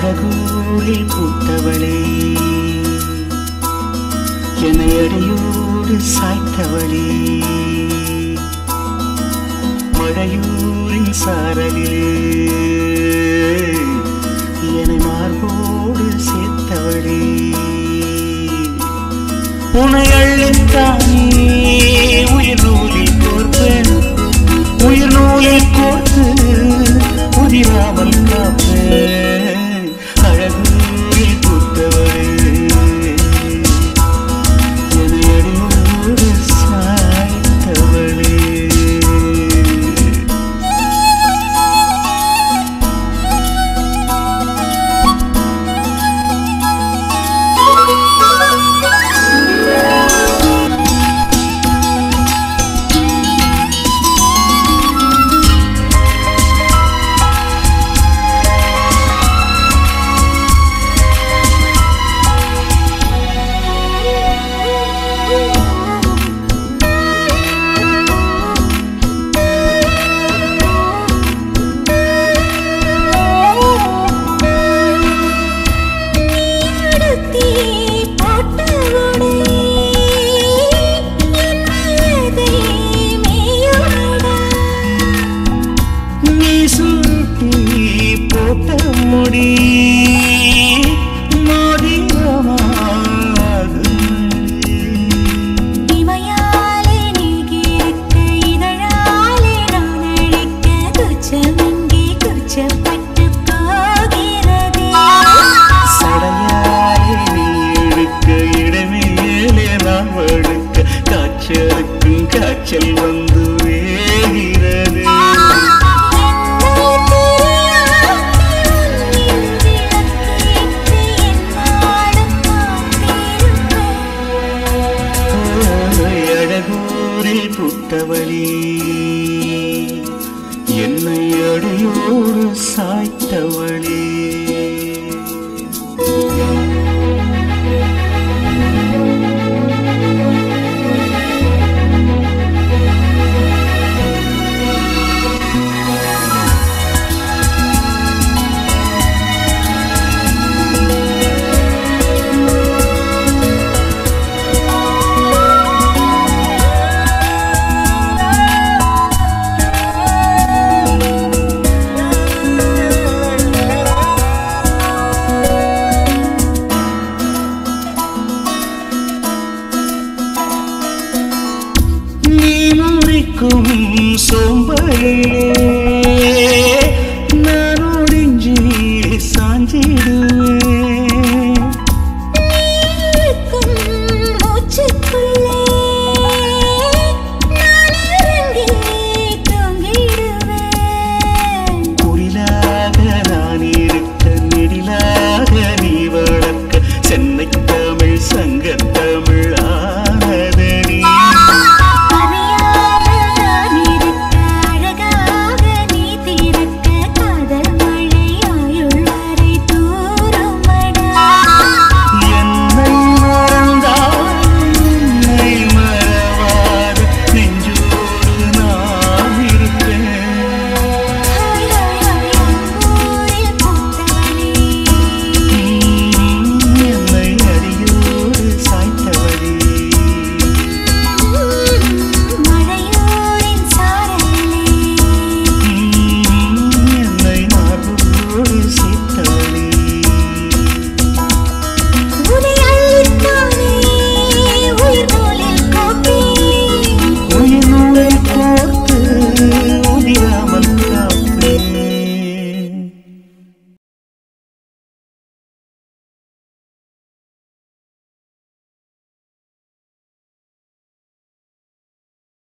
அழகூரில் பூத்தவளே என்னை அடியோடு சாய்த்தவளே மழையூரின் சாரலிலே என்னை மார்போடு சேர்த்தவளே உனை அள்ளித்தானே உயிர் நூலில் கோர்ப்பேன் உயிர் நூலில் கோர்த்து உதிராமல் காப்பேன் அழகூரில் பூத்தவளே என்னை அடியோடு சாய்த்தவளே நீடுத்தி போட்டவளே என் மனதை மேயுடா நீ சூட்டி போட்ட முடி மோதிரமாகும். இமையாலே நீகிருக்க இதழாலே நான் அழைக்க துச்சமின்றி துச்சப்பட்டு போகிறதே சடையாலே நீ இழுக்க இடமேலே நான் வழுக்க காய்ச்சலுக்கும் காய்ச்சல் வந்து வேகிறது அழகூரில் புத்தவளி என்னை அடியோடு சாய்த்தவளே